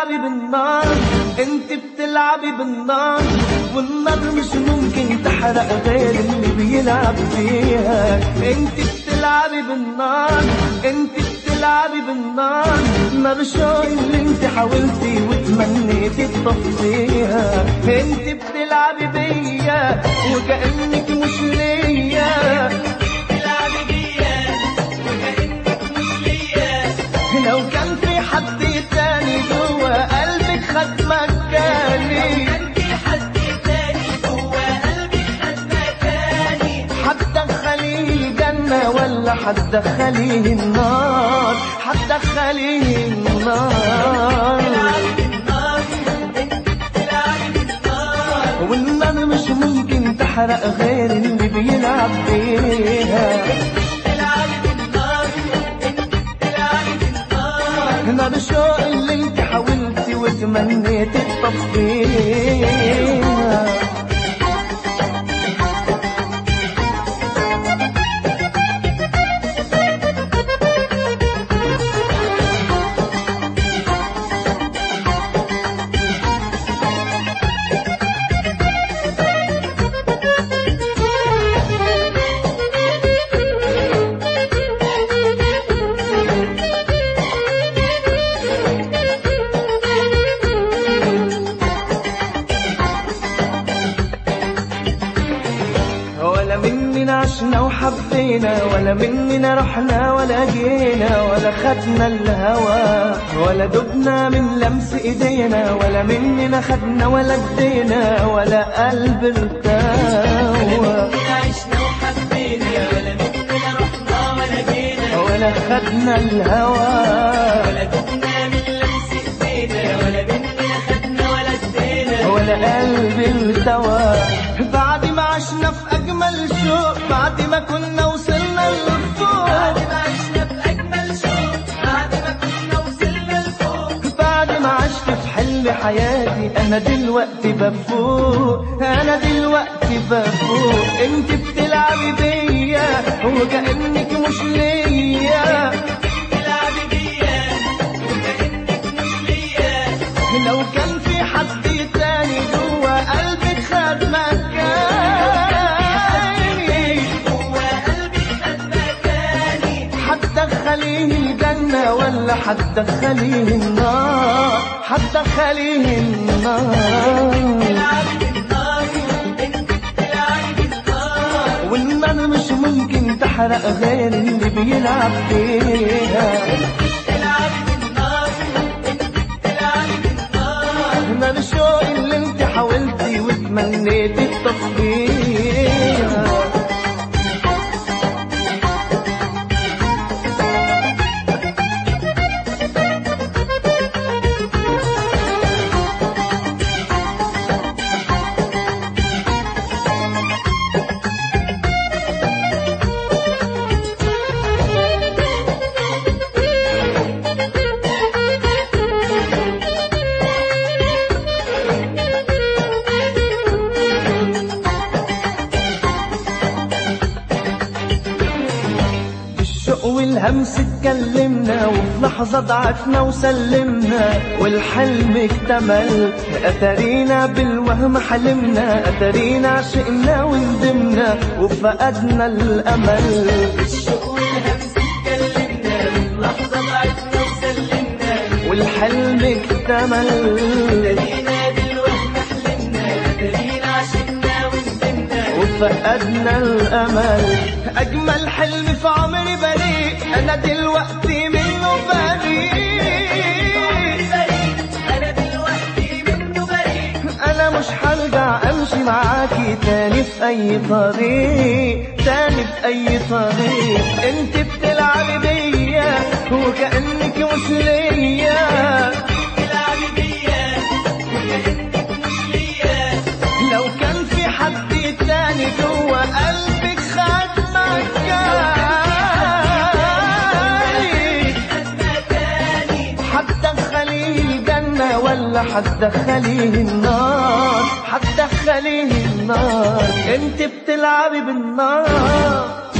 بتلعبي بالنار انت بتلعبي بالنار والنار مش ممكن تحرق غير اللي بيلعب فيها انت بتلعبي بالنار انت بتلعبي بالنار نار شوي اللي انت حاولتي وتمنيتي تطفيها انت بتلعبي بيا وكأنك مش ليا بتلعبي بيا وكأنك مش ليا لو كان في حد تاني جوا قلبك خد مكاني كان في حد تاني جوا قلبك خد مكاني حتدخليه الجنة ولا حتدخليه النار حتدخليه النار بتلعبي بالنار انت بتلعبي بالنار والنار مش ممكن تحرق غير اللي بيلعب فيها بتلعبي بالنار انت بتلعبي بالنار نار شوق اللي انت حاولتي وتمنيتي تطفيها ولا مننا عشنا وحبينا ولا مننا رحنا ولا جينا ولا خدنا الهوى ولا دبنا من لمس ايدينا ولا مننا خدنا ولا ادينا ولا قلب ارتوى مننا عشنا وحبينا ولا مننا رحنا ولا جينا ولا خدنا الهوى ولا دقنا من لمس ايدينا ولا مننا خدنا ولا ادينا ولا قلب ارتوى بعد ما عشنا في اجمل شوق بعد ما كنا وصلنا لفوق بعد ما عشنا في اجمل شوق بعد ما كنا وصلنا لفوق بعد ما عشت في حلم حياتي انا دلوقتي بفوق انا دلوقتي بفوق انت بتلعبي بيا وكأنك مش ليا بتلعبي بيا وكأنك مش ليا لو كان في حد تاني جوا قلبك خد مكاني جوا قلبي خد مكاني حتدخليه الجنة ولا حتدخليه النار حتدخليه النار بتلعبي بالنار انت بتلعبي بالنار والنار مش ممكن تحرق غير اللي بيلعب فيها بتلعبي بالنار انت بتلعبي بالنار نار شوق اللي انت حاولتي وتمنيتي تطفيها بالشوق والهمس اتكلمنا وفي لحظة ضعفنا وسلمنا والحلم اكتمل أترينا بالوهم حلمنا أترينا عشقنا وندمنا وفقدنا الأمل الشوق والهمس اتكلمنا من لحظة ضعفنا وسلمنا والحلم اكتمل ابتدينا بالوهم حلمنا ابتدينا عشقنا وندمنا وفقدنا الأمل أجمل حلم في عمري بريء أنا دلوقتي منه بريء بريء انا دلوقتي منه بريء انا مش هرجع امشي معاكي تاني في اي طريق تاني في اي طريق انت بتلعبي بيا وكأنك مش ليا بتلعبي بيا وكأنك مش ليا لو كان في حد تاني جوا قلبك خد مكاني خد مكاني حتدخليه الجنة ولا حتدخليه النار حتدخليه النار انت بتلعبي بالنار